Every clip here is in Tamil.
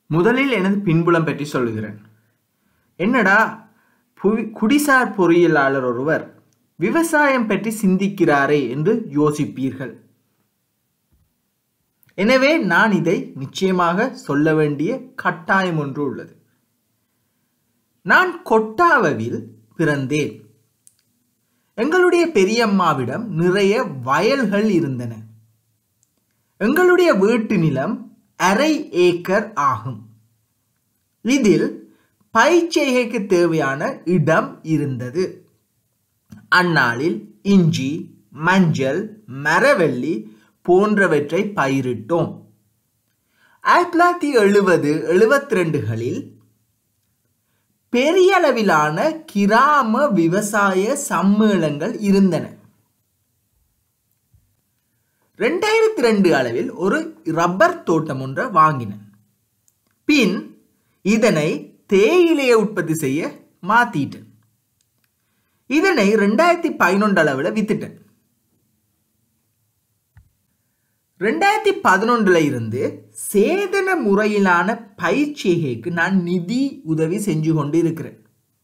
முதலில் எனது பின்புலம் பற்றி சொல்லுகிறேன் என்னடா புவி குடிசார் பொறியியலாளர் ஒருவர் விவசாயம் பற்றி சிந்திக்கிறாரே என்று யோசிப்பீர்கள் எனவே நான் இதை நிச்சயமாக சொல்ல வேண்டிய கட்டாயம் ஒன்று உள்ளது நான் கொட்டாவில் பிறந்தேன் எங்களுடைய பெரியம்மாவிடம் நிறைய வயல்கள் இருந்தன எங்களுடைய வீட்டு நிலம் அரை ஏக்கர் ஆகும் இதில் பயிற்சிகைக்கு தேவையான இடம் இருந்தது அந்நாளில் இஞ்சி மஞ்சள் மரவள்ளி போன்றவற்றை பயிரிட்டோம் ஆயிரத்தி தொள்ளாயிரத்தி எழுபது எழுபத்தி ரெண்டுகளில் பெரிய அளவிலான கிராம விவசாய சம்மேளங்கள் இருந்தன ரெண்டாயிரத்தி ரெண்டு அளவில் ஒரு ரப்பர் தோட்டம் ஒன்றை வாங்கினேன் பின் இதனை தேயிலையை உற்பத்தி செய்ய மாத்திட்டேன் இதனை ரெண்டாயிரத்தி பதினொன்று அளவில் வித்துட்டேன் ரெண்டாயிரத்தி பதினொன்றுல இருந்து சேதன முறையிலான பயிற்சிகைக்கு நான் நிதி உதவி செஞ்சு கொண்டு இருக்கிறேன்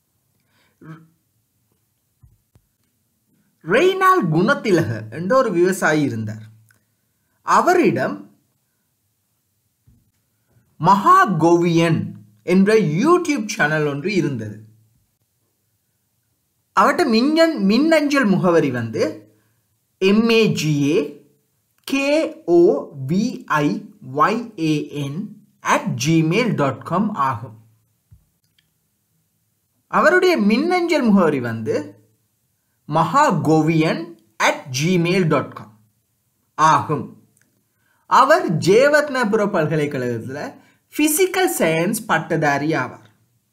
ரெய்னால் குணத்திலக என்ற ஒரு விவசாயி இருந்தார் அவரிடம் மகா கோவியன் என்ற யூடியூப் சேனல் ஒன்று இருந்தது அவர்கிட்ட மின்னன் மின்னஞ்சல் முகவரி வந்து எம்ஏஜிஏ கேஓவிஐஒய்ஏஎன் அட் ஜிமெயில் டாட் காம் ஆகும் அவருடைய மின்னஞ்சல் முகவரி வந்து மகா கோவியன் அட் ஜிமெயில் டாட் காம் ஆகும் அவர் ஜேவத்னபுர பல்கலைக்கழகத்தில் பிசிக்கல் சயின்ஸ் பட்டதாரி ஆவார்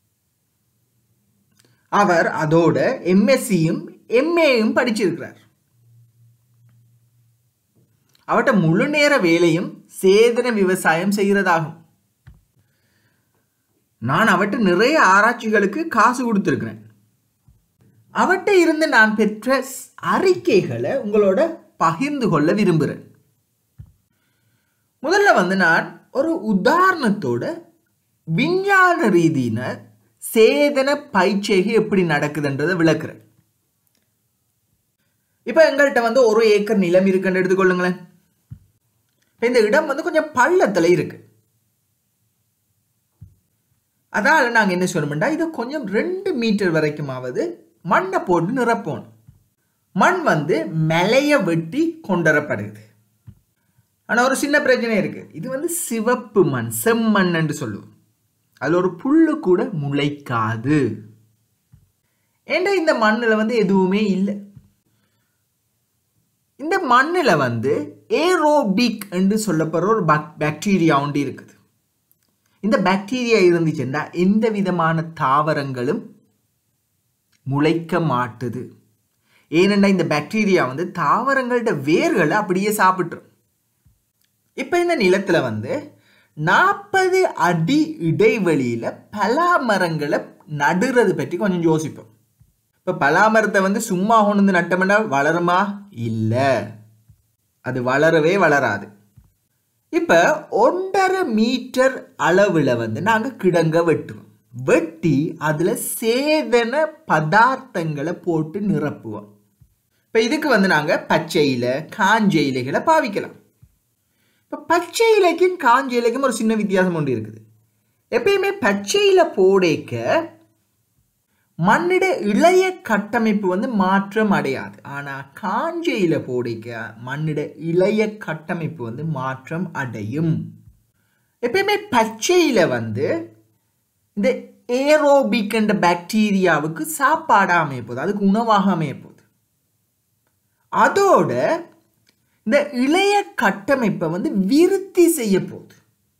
அவர் அதோட எம்எஸ்சியும் எம்ஏயும் படிச்சிருக்கிறார் அவர்கிட்ட முழு நேர வேலையும் சேதன விவசாயம் செய்கிறதாகும் நான் அவர்கிட்ட நிறைய ஆராய்ச்சிகளுக்கு காசு கொடுத்துருக்கிறேன் அவர்கிட்ட இருந்து நான் பெற்ற அறிக்கைகளை உங்களோட பகிர்ந்து கொள்ள விரும்புகிறேன் முதல்ல வந்து நான் ஒரு உதாரணத்தோட விஞ்ஞான ரீதியின சேதன பயிற்சிகை எப்படி நடக்குதுன்றதை விளக்குறேன் இப்போ எங்கள்கிட்ட வந்து ஒரு ஏக்கர் நிலம் இருக்குன்னு எடுத்துக்கொள்ளுங்களேன் இப்போ இந்த இடம் வந்து கொஞ்சம் பள்ளத்தில் இருக்கு அதால நாங்கள் என்ன சொல்லணும்டா இது கொஞ்சம் ரெண்டு மீட்டர் வரைக்குமாவது மண்ணை போட்டு நிரப்போம் மண் வந்து மலைய வெட்டி கொண்டுவரப்படுது ஆனால் ஒரு சின்ன பிரச்சனை இருக்கு இது வந்து சிவப்பு மண் செம்மண் என்று சொல்லுவோம் அதில் ஒரு புல்லு கூட முளைக்காது ஏண்டா இந்த மண்ணில் வந்து எதுவுமே இல்லை இந்த மண்ணில் வந்து ஏரோபிக் என்று சொல்லப்படுற ஒரு பாக்டீரியா ஒன்று இருக்குது இந்த பாக்டீரியா இருந்துச்சுன்னா எந்த விதமான தாவரங்களும் முளைக்க மாட்டுது ஏனெண்டா இந்த பாக்டீரியா வந்து தாவரங்கள்ட வேர்களை அப்படியே சாப்பிட்டுரும் இப்போ இந்த நிலத்தில் வந்து நாற்பது அடி இடைவெளியில் பலா மரங்களை நடுறது பற்றி கொஞ்சம் யோசிப்போம் இப்போ பலாமரத்தை வந்து சும்மா கொண்டு வந்து நட்டோம்னா வளருமா இல்லை அது வளரவே வளராது இப்போ ஒன்றரை மீட்டர் அளவில் வந்து நாங்கள் கிடங்க வெட்டுவோம் வெட்டி அதில் சேதன பதார்த்தங்களை போட்டு நிரப்புவோம் இப்போ இதுக்கு வந்து நாங்கள் பச்சை இலை காஞ்ச இலைகளை பாவிக்கலாம் இப்போ பச்சை இலைக்கும் காஞ்ச இலைக்கும் ஒரு சின்ன வித்தியாசம் ஒன்று இருக்குது எப்பயுமே பச்சை இலை போடைக்க மண்ணிட இளைய கட்டமைப்பு வந்து மாற்றம் அடையாது ஆனால் காஞ்ச இலை போடைக்க மண்ணிட இளைய கட்டமைப்பு வந்து மாற்றம் அடையும் எப்பயுமே பச்சையில வந்து இந்த ஏரோபிக் என்ற பாக்டீரியாவுக்கு சாப்பாடா அமைய போகுது அதுக்கு உணவாக அமைய போகுது அதோட இந்த இளைய கட்டமைப்பை வந்து விருத்தி செய்ய போகுது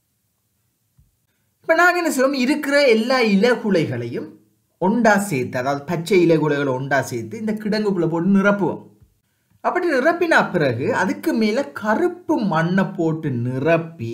இப்போ நாங்கள் என்ன செய்வோம் இருக்கிற எல்லா இலகுலைகளையும் ஒண்டா சேர்த்து அதாவது பச்சை இலைகுலைகளை ஒண்டா சேர்த்து இந்த கிடங்குக்குள்ளே போட்டு நிரப்புவோம் அப்படி நிரப்பின பிறகு அதுக்கு மேலே கருப்பு மண்ணை போட்டு நிரப்பி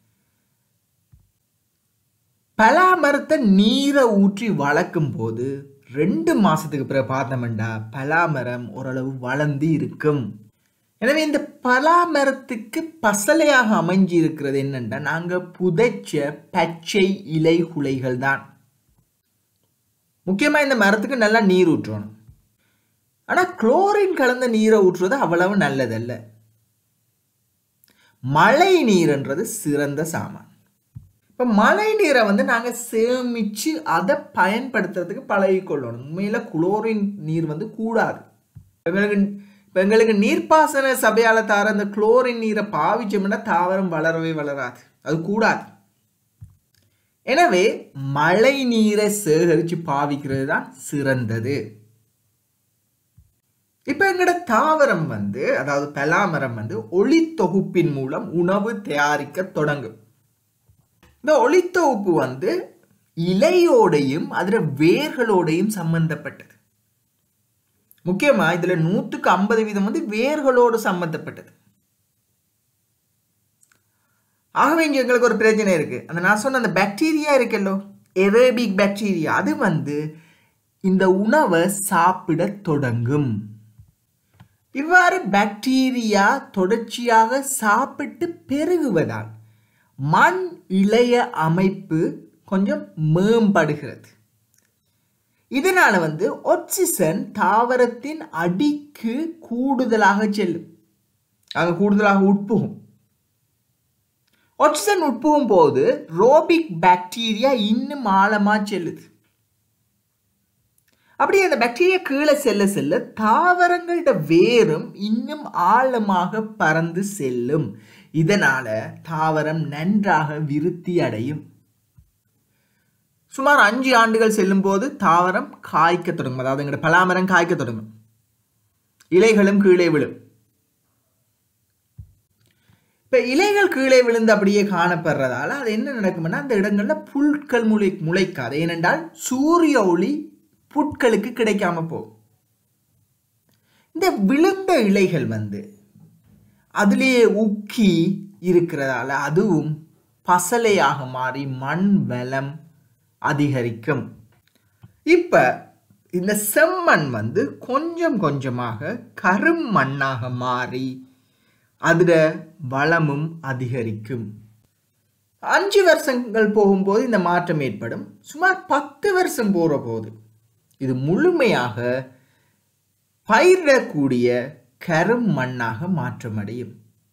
பலாமரத்தை நீரை ஊற்றி வளர்க்கும் போது ரெண்டு மாசத்துக்கு பிறகு பார்த்தோம்டா பலாமரம் ஓரளவு வளர்ந்து இருக்கும் எனவே இந்த பலாமரத்துக்கு பசலையாக அமைஞ்சி இருக்கிறது என்னென்னா நாங்கள் புதைச்ச பச்சை இலை குலைகள் தான் முக்கியமாக இந்த மரத்துக்கு நல்லா நீர் ஊற்றணும் ஆனால் குளோரின் கலந்த நீரை ஊற்றுறது அவ்வளவு நல்லதல்ல மழை நீர்ன்றது சிறந்த சாமான் இப்போ மழை நீரை வந்து நாங்கள் சேமித்து அதை பயன்படுத்துறதுக்கு பழகிக்கொள்ளணும் உண்மையில் குளோரின் நீர் வந்து கூடாது எங்களுக்கு இப்போ எங்களுக்கு நீர்ப்பாசன சபையால் தர அந்த குளோரின் நீரை பாவிச்சோம்னா தாவரம் வளரவே வளராது அது கூடாது எனவே மழை நீரை சேகரித்து பாவிக்கிறது தான் சிறந்தது இப்போ எங்களோட தாவரம் வந்து அதாவது பலாமரம் வந்து ஒளி தொகுப்பின் மூலம் உணவு தயாரிக்க தொடங்கும் இந்த ஒளித்தொகுப்பு வந்து இலையோடையும் அதில் வேர்களோடையும் சம்பந்தப்பட்டது முக்கியமாக இதில் நூற்றுக்கு ஐம்பது வீதம் வந்து வேர்களோடு சம்பந்தப்பட்டது ஆகவே இங்கே எங்களுக்கு ஒரு பிரச்சனை இருக்குது அந்த நான் சொன்ன அந்த பாக்டீரியா இருக்கல்லோ எரேபிக் பாக்டீரியா அது வந்து இந்த உணவை சாப்பிட தொடங்கும் இவ்வாறு பாக்டீரியா தொடர்ச்சியாக சாப்பிட்டு பெருகுவதால் மண் இளைய அமைப்பு கொஞ்சம் மேம்படுகிறது இதனால வந்து ஆக்சிஜன் தாவரத்தின் அடிக்கு கூடுதலாக செல்லும் அங்கே கூடுதலாக உட்புகும் ஆக்சிஜன் உட்புகும் போது ரோபிக் பாக்டீரியா இன்னும் ஆழமாக செல்லுது அப்படி அந்த பாக்டீரியா கீழே செல்ல செல்ல தாவரங்களோட வேரும் இன்னும் ஆழமாக பறந்து செல்லும் இதனால தாவரம் நன்றாக விருத்தி அடையும் சுமார் அஞ்சு ஆண்டுகள் செல்லும் போது தாவரம் காய்க்க தொடங்கும் அதாவது எங்களோட பலாமரம் காய்க்க தொடங்கும் இலைகளும் கீழே விழும் இப்போ இலைகள் கீழே விழுந்து அப்படியே காணப்படுறதால அது என்ன நடக்கும்னா அந்த இடங்கள்ல புல்கள் முளை முளைக்காது ஏனென்றால் சூரிய ஒளி புட்களுக்கு கிடைக்காம போகும் இந்த விழுந்த இலைகள் வந்து அதிலேயே உக்கி இருக்கிறதால அதுவும் பசலையாக மாறி மண் வளம் அதிகரிக்கும் இப்போ இந்த செம்மண் வந்து கொஞ்சம் கொஞ்சமாக கரும் மண்ணாக மாறி அதில் வளமும் அதிகரிக்கும் அஞ்சு வருஷங்கள் போகும்போது இந்த மாற்றம் ஏற்படும் சுமார் பத்து வருஷம் போகிற போது இது முழுமையாக பயிரிடக்கூடிய கரும் மண்ணாக மாற்றமடையும்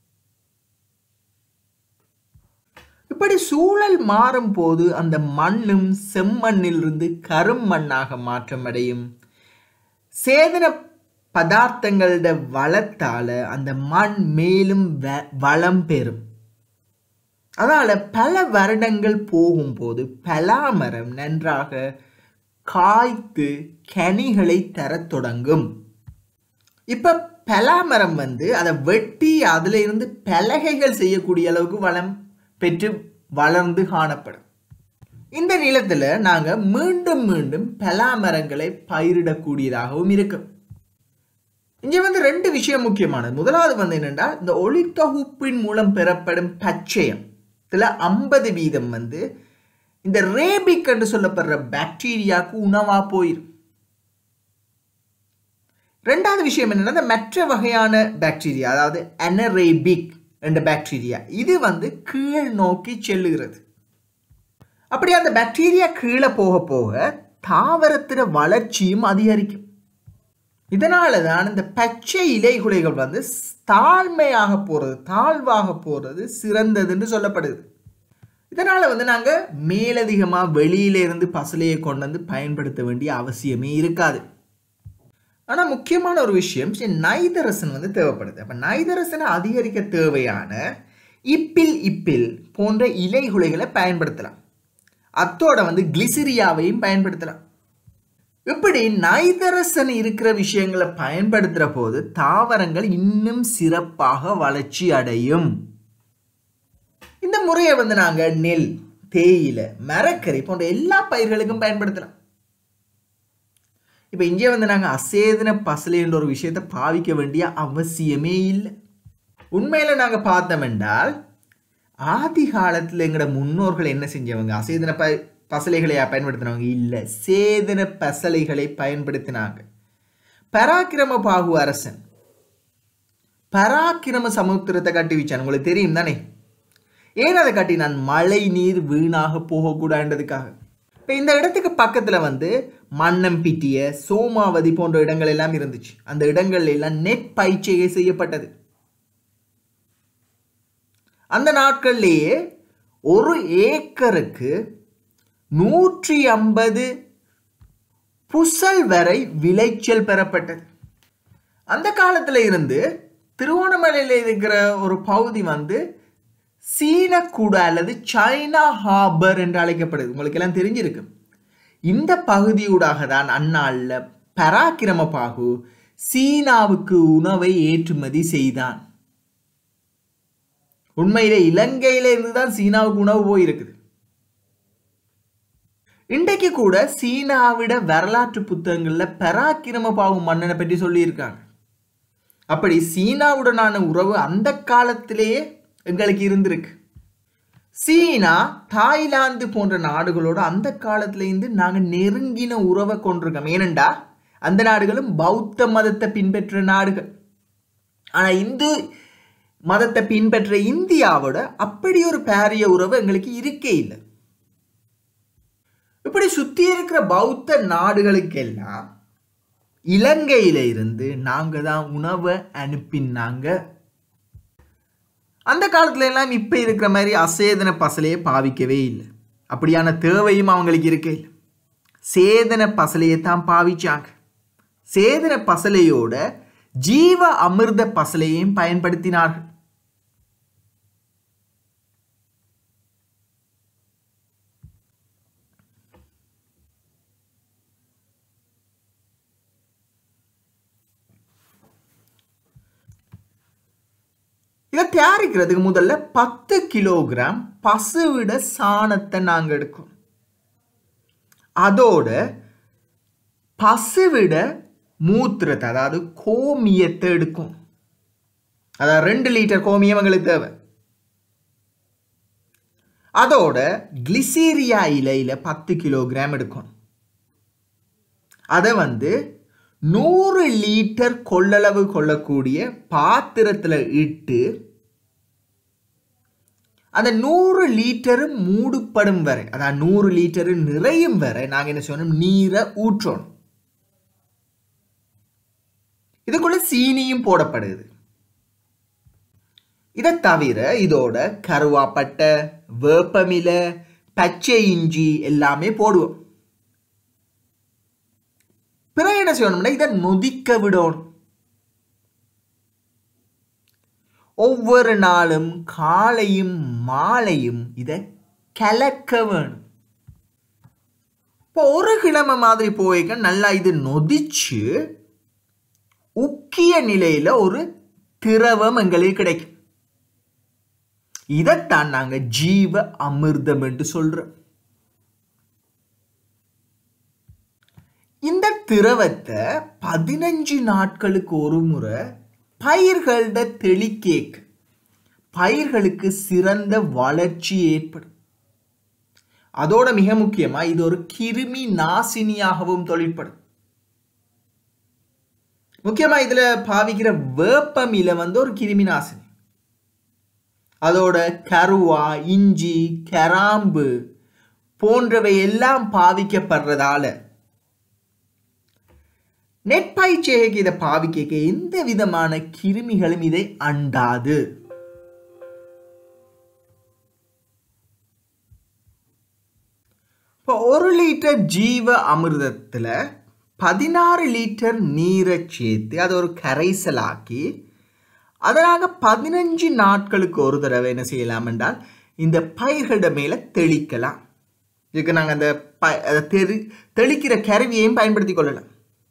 இப்படி சூழல் மாறும் போது அந்த மண்ணும் செம்மண்ணிலிருந்து கரும் மண்ணாக மாற்றமடையும் சேதன பதார்த்தங்களோட வளத்தால அந்த மண் மேலும் வளம் பெறும் அதனால பல வருடங்கள் போகும்போது பலாமரம் நன்றாக காய்த்து கனிகளை தரத் தொடங்கும் இப்ப பலாமரம் வந்து அதை வெட்டி அதுல இருந்து பலகைகள் செய்யக்கூடிய அளவுக்கு வளம் பெற்று வளர்ந்து காணப்படும் இந்த நிலத்துல நாங்க மீண்டும் மீண்டும் பலாமரங்களை பயிரிடக்கூடியதாகவும் இருக்கும் இங்க வந்து ரெண்டு விஷயம் முக்கியமானது முதலாவது வந்து என்னென்னா இந்த ஒளித்தொகுப்பின் மூலம் பெறப்படும் பச்சையம் இதுல ஐம்பது வீதம் வந்து இந்த ரேபிக் என்று சொல்லப்படுற பாக்டீரியாவுக்கு உணவா போயிடும் ரெண்டாவது விஷயம் என்னன்னா இந்த மற்ற வகையான பாக்டீரியா அதாவது அனரேபிக் என்ற பாக்டீரியா இது வந்து கீழ் நோக்கி செல்லுகிறது அப்படி அந்த பாக்டீரியா கீழே போக போக தாவரத்தின வளர்ச்சியும் அதிகரிக்கும் இதனால தான் இந்த பச்சை இலைகுலைகள் வந்து தாழ்மையாக போகிறது தாழ்வாக போகிறது சிறந்ததுன்னு சொல்லப்படுது இதனால் வந்து நாங்கள் மேலதிகமாக வெளியில இருந்து பசலையை கொண்டு வந்து பயன்படுத்த வேண்டிய அவசியமே இருக்காது ஆனால் முக்கியமான ஒரு விஷயம் நைதரசன் வந்து தேவைப்படுது அப்போ நைதரசனை அதிகரிக்க தேவையான இப்பில் இப்பில் போன்ற இலைகுலைகளை பயன்படுத்தலாம் அத்தோட வந்து கிளிசிரியாவையும் பயன்படுத்தலாம் இப்படி நைதரசன் இருக்கிற விஷயங்களை பயன்படுத்துகிற போது தாவரங்கள் இன்னும் சிறப்பாக வளர்ச்சி அடையும் இந்த முறையை வந்து நாங்கள் நெல் தேயிலை மரக்கறி போன்ற எல்லா பயிர்களுக்கும் பயன்படுத்தலாம் இப்போ இங்கே வந்து நாங்கள் அசேதன பசலை என்ற ஒரு விஷயத்தை பாவிக்க வேண்டிய அவசியமே இல்லை உண்மையில் நாங்கள் பார்த்தோம் என்றால் ஆதி காலத்தில் எங்களோட முன்னோர்கள் என்ன செஞ்சவங்க அசேதன ப பசலைகளை பயன்படுத்தினவங்க இல்லை சேதன பசலைகளை பயன்படுத்தினாங்க பராக்கிரம பாகு அரசன் பராக்கிரம சமுத்திரத்தை கட்டி வச்சான் உங்களுக்கு தெரியும் தானே ஏன் அதை கட்டி நான் மழை நீர் வீணாக போகக்கூடாதுன்றதுக்காக இப்போ இந்த இடத்துக்கு பக்கத்தில் வந்து மன்னம்பிட்டிய சோமாவதி போன்ற இடங்கள் எல்லாம் இருந்துச்சு அந்த இடங்கள்ல எல்லாம் நெட் பயிற்சியை செய்யப்பட்டது அந்த நாட்கள்லேயே ஒரு ஏக்கருக்கு நூற்றி ஐம்பது புசல் வரை விளைச்சல் பெறப்பட்டது அந்த காலத்தில் இருந்து திருவோணமலையில் இருக்கிற ஒரு பகுதி வந்து சீனக்கூட அல்லது சைனா ஹார்பர் என்று அழைக்கப்படுது உங்களுக்கு எல்லாம் தெரிஞ்சிருக்கு இந்த பகுதியூடாக தான் அந்நாளில் பராக்கிரம பாகு சீனாவுக்கு உணவை ஏற்றுமதி செய்தான் உண்மையிலே இலங்கையில இருந்து தான் சீனாவுக்கு உணவு போயிருக்குது இன்றைக்கு கூட சீனாவிட வரலாற்று புத்தகங்கள்ல பராக்கிரம பாகு மன்னனை பற்றி சொல்லியிருக்காங்க அப்படி சீனாவுடனான உறவு அந்த காலத்திலேயே எங்களுக்கு இருந்திருக்கு சீனா தாய்லாந்து போன்ற நாடுகளோட அந்த காலத்துல இருந்து நாங்க நெருங்கின உறவை கொண்டிருக்கோம் ஏனெண்டா அந்த நாடுகளும் பௌத்த மதத்தை பின்பற்ற நாடுகள் ஆனா இந்து மதத்தை பின்பற்ற இந்தியாவோட அப்படி ஒரு பாரிய உறவு எங்களுக்கு இருக்கே இல்லை இப்படி சுத்தி இருக்கிற பௌத்த நாடுகளுக்கெல்லாம் இலங்கையில இருந்து நாங்க தான் உணவை அனுப்பினாங்க அந்த காலத்துல எல்லாம் இப்ப இருக்கிற மாதிரி அசேதன பசலையை பாவிக்கவே இல்லை அப்படியான தேவையும் அவங்களுக்கு இருக்கே இல்லை சேதன பசலையை தான் பாவிச்சாங்க சேதன பசலையோட ஜீவ அமிர்த பசலையையும் பயன்படுத்தினார்கள் இதை தயாரிக்கிறதுக்கு முதல்ல பத்து கிலோகிராம் பசுவிட சாணத்தை நாங்கள் எடுக்கோம் அதோட பசுவிட மூத்திரத்தை அதாவது கோமியத்தை எடுக்கும் அதாவது ரெண்டு லிட்டர் கோமியம் எங்களுக்கு தேவை அதோட கிளிசீரியா இலையில பத்து கிலோகிராம் எடுக்கும் அதை வந்து நூறு லிட்டர் கொள்ளளவு கொள்ளக்கூடிய பாத்திரத்தில் இட்டு அந்த நூறு லிட்டரு மூடுப்படும் வரை அதாவது நூறு லிட்டரு நிறையும் வரை நாங்கள் என்ன செய்யணும் நீரை ஊற்றணும் இதுக்குள்ள சீனியும் போடப்படுது இதை தவிர இதோட கருவாப்பட்டை வேப்பமில பச்சை இஞ்சி எல்லாமே போடுவோம் பிறகு என்ன செய்யணும்னா இதை நொதிக்க விடணும் ஒவ்வொரு நாளும் காலையும் மாலையும் இதை கலக்க வேணும் இப்போ ஒரு கிழமை மாதிரி போய்க்க நல்லா இது நொதிச்சு உக்கிய நிலையில ஒரு திரவம் எங்களுக்கு கிடைக்கும் இதைத்தான் நாங்க ஜீவ அமிர்தம் என்று சொல்றோம் இந்த திரவத்தை பதினஞ்சு நாட்களுக்கு ஒரு முறை பயிர்கள்ட தெளிக்கேக்கு பயிர்களுக்கு சிறந்த வளர்ச்சி ஏற்படும் அதோட மிக முக்கியமா இது ஒரு கிருமி நாசினியாகவும் தொழிற்படும் முக்கியமா இதுல பாவிக்கிற வேப்பமில வந்து ஒரு கிருமி நாசினி அதோட கருவா இஞ்சி கராம்பு போன்றவை எல்லாம் பாவிக்கப்படுறதால நெற்பயிற்சியைக்கு இதை பாவிக்க எந்த விதமான கிருமிகளும் இதை அண்டாது இப்போ ஒரு லிட்டர் ஜீவ அமிர்தத்தில் பதினாறு லிட்டர் நீரை சேர்த்து அதை ஒரு கரைசலாக்கி அதை நாங்கள் பதினஞ்சு நாட்களுக்கு ஒரு தடவை என்ன செய்யலாம் என்றால் இந்த பயிர்களிட மேலே தெளிக்கலாம் இதுக்கு நாங்கள் அந்த ப அதை தெளி தெளிக்கிற கருவியையும் பயன்படுத்தி கொள்ளலாம்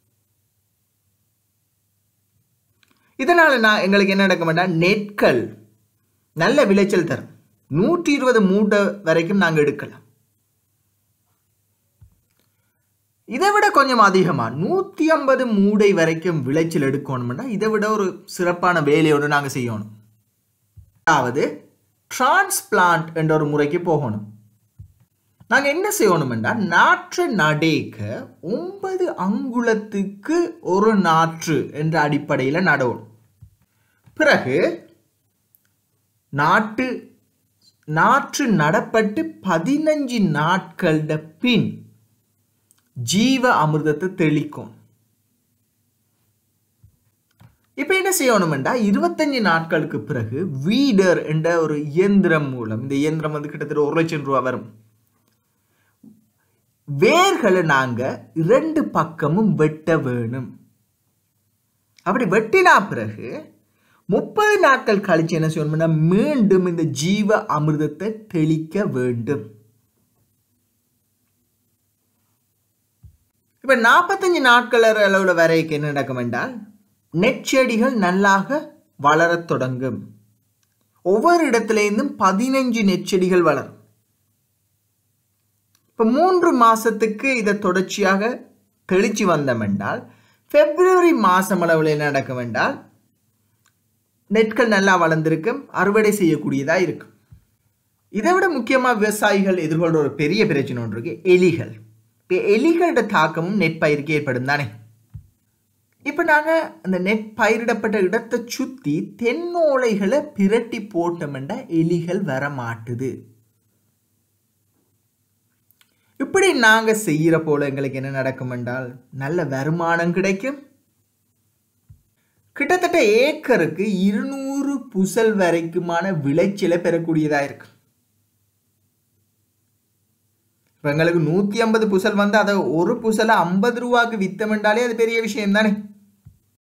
இதனால் நான் எங்களுக்கு என்ன நடக்க மாட்டா நெற்கள் நல்ல விளைச்சல் தரும் நூற்றி இருபது மூட்டை வரைக்கும் நாங்கள் எடுக்கலாம் இதை விட கொஞ்சம் அதிகமாக நூற்றி ஐம்பது மூடை வரைக்கும் விளைச்சல் எடுக்கணும்னா இதை விட ஒரு சிறப்பான வேலையோடு நாங்கள் செய்யணும் அதாவது டிரான்ஸ்பிளான்ட் என்ற ஒரு முறைக்கு போகணும் நாங்கள் என்ன செய்யணும்னா நாற்று நடேக்க ஒன்பது அங்குலத்துக்கு ஒரு நாற்று என்ற அடிப்படையில் நடணும் பிறகு நாட்டு நாற்று நடப்பட்டு பதினஞ்சு நாட்கள பின் ஜீவ அமிர்தத்தை தெளிக்கும் இப்ப என்ன செய்யணும்டா இருபத்தஞ்சு நாட்களுக்கு பிறகு வீடர் என்ற ஒரு இயந்திரம் மூலம் இந்த இயந்திரம் வந்து கிட்டத்தட்ட ஒரு லட்சம் ரூபா வரும் வேர்களை நாங்க இரண்டு பக்கமும் வெட்ட வேணும் அப்படி வெட்டினா பிறகு முப்பது நாட்கள் கழிச்சு என்ன செய்யணும்னா மீண்டும் இந்த ஜீவ அமிர்தத்தை தெளிக்க வேண்டும் இப்ப நாற்பத்தஞ்சு நாட்கள் அளவுல வரைக்கும் என்ன நடக்கும் என்றால் நெற்செடிகள் நல்லாக வளரத் தொடங்கும் ஒவ்வொரு இடத்துலேருந்தும் பதினஞ்சு நெற்செடிகள் வளரும் இப்போ மூன்று மாசத்துக்கு இதை தொடர்ச்சியாக தெளிச்சு வந்தோம் என்றால் பிப்ரவரி மாசம் அளவில் என்ன நடக்கும் என்றால் நெற்கள் நல்லா வளர்ந்திருக்கும் அறுவடை செய்யக்கூடியதாக இருக்கும் இதை விட முக்கியமாக விவசாயிகள் எதிர்கொள்கிற ஒரு பெரிய பிரச்சனை ஒன்று இருக்கு எலிகள் இப்போ எலிகளோட தாக்கமும் நெற்பயிருக்கு ஏற்படும் தானே இப்போ நாங்கள் அந்த நெட் பயிரிடப்பட்ட இடத்தை சுற்றி தென்னோலைகளை பிரட்டி போட்டோம்னா எலிகள் வர மாட்டுது இப்படி நாங்கள் செய்கிற போல எங்களுக்கு என்ன நடக்கும் என்றால் நல்ல வருமானம் கிடைக்கும் கிட்டத்தட்ட ஏக்கருக்கு இருநூறு புசல் வரைக்குமான விளைச்சலை பெறக்கூடியதாக இருக்கு இப்போ எங்களுக்கு நூற்றி ஐம்பது புசல் வந்து அதை ஒரு புசலை ஐம்பது ரூபாய்க்கு வித்தமென்றாலே அது பெரிய விஷயம் தானே